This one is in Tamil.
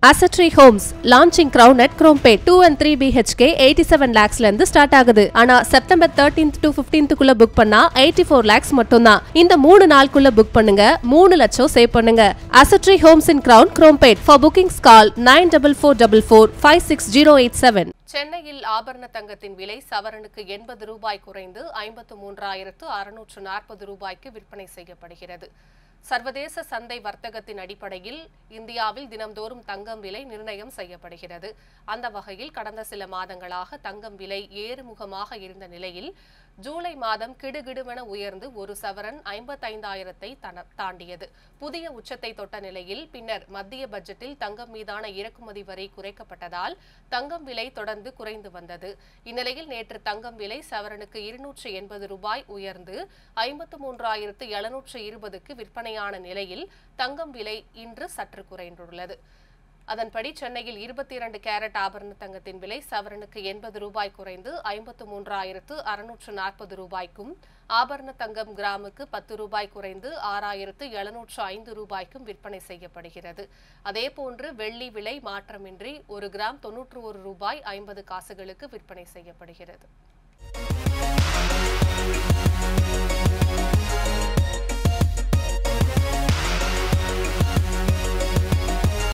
அசட்ரி homes launching crown at Chromepet two and three BHK eighty seven லேக்ஸ்ல இருந்து ஸ்டார்ட் ஆகுது ஆனா செப்டம்பர் தேர்ட்டீன்த் டு பிப்டீன்த்துக்குள்ள புக் பண்ணா எயிட்டி ஃபோர் லேக்ஸ் மட்டும்தான் இந்த மூணு நாளுக்குள்ள புக் பண்ணுங்க மூணு லட்சம் சேவ் பண்ணுங்க அசட்ரி homes in crown Chromepet for bookings call nine double four double four five six zero eight seven சென்னையில் ஆபரண தங்கத்தின் விலை சவரனுக்கு எண்பது ரூபாய் குறைந்து ஐம்பத்து மூன்றாயிரத்து அறுநூற்று நாற்பது ரூபாய்க்கு விற்பனை செய்யப்படுகிறது சர்வதேச சந்தை வர்த்தகத்தின் அடிப்படையில் இந்தியாவில் தினம்தோறும் தங்கம் விலை நிர்ணயம் செய்யப்படுகிறது அந்த வகையில் கடந்த சில மாதங்களாக தங்கம் விலை ஏறுமுகமாக இருந்த நிலையில் ஜூலை மாதம் கிடுகிடுவென உயர்ந்து ஒரு சவரன் ஐம்பத்தைந்தாயிரத்தை தன- தாண்டியது புதிய உச்சத்தை தொட்ட நிலையில் பின்னர் மத்திய பட்ஜெட்டில் தங்கம் மீதான இறக்குமதி வரி குறைக்கப்பட்டதால் தங்கம் விலை தொடர்ந்து குறைந்து வந்தது இந்நிலையில் நேற்று தங்கம் விலை சவரனுக்கு இருநூற்று எண்பது ரூபாய் உயர்ந்து ஐம்பத்து மூன்றாயிரத்து எழுநூற்று இருபதுக்கு விற்பனையான நிலையில் தங்கம் விலை இன்று சற்று குறைந்துள்ளது அதன்படி சென்னையில் இருபத்தி இரண்டு கேரட் ஆபரண தங்கத்தின் விலை சவரனுக்கு எண்பது ரூபாய் குறைந்து ஐம்பத்து மூன்றாயிரத்து அறுநூற்று நாற்பது ரூபாய்க்கும் ஆபரண தங்கம் கிராமுக்கு பத்து ரூபாய் குறைந்து ஆறாயிரத்து எழுநூற்று ஐந்து ரூபாய்க்கும் விற்பனை செய்யப்படுகிறது அதேபோன்று வெள்ளி விலை மாற்றமின்றி ஒரு கிராம் தொன்னூற்று ஒரு ரூபாய் ஐம்பது காசுகளுக்கு விற்பனை செய்யப்படுகிறது